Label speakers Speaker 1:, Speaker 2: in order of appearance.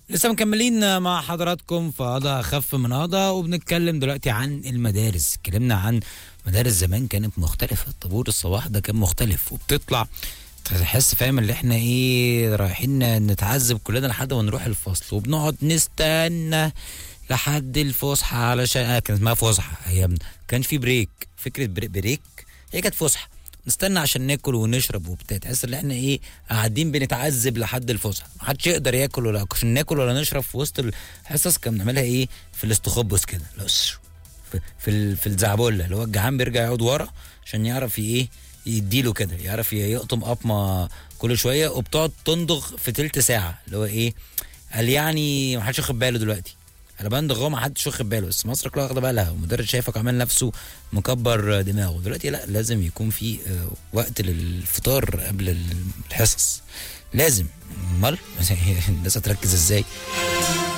Speaker 1: لسه مكملين مع حضراتكم في قضاء اخف من قضاء وبنتكلم دلوقتي عن المدارس اتكلمنا عن مدارس زمان كانت مختلفة الطابور الصباح ده كان مختلف وبتطلع تحس فاهم اللي احنا ايه رايحين نتعذب كلنا لحد ما نروح الفصل وبنقعد نستنى لحد الفسحة علشان آه كانت اسمها فسحة ايامنا كان في بريك فكرة بريك, بريك هي كانت فسحة نستنى عشان ناكل ونشرب وبتاع تحس ان احنا ايه قاعدين بنتعذب لحد الفسحه محدش يقدر ياكل ولا عشان ناكل ولا نشرب في وسط الحصص كنا بنعملها ايه في الاستخبص كده لو ش- في في, ال- في الزعبله اللي هو الجعان بيرجع يقعد ورا عشان يعرف ايه يديله كده يعرف ي- يقطم قطمه كل شويه وبتقعد تندغ في تلت ساعه اللي هو ايه قال يعني محدش واخد باله دلوقتي على بند غو ما حدش واخد باله بس مصر كلها واخده بالها والمدرس شايفك عامل نفسه مكبر دماغه دلوقتي لا لازم يكون في آه، وقت للفطار قبل الحصص لازم امال الناس هتركز ازاي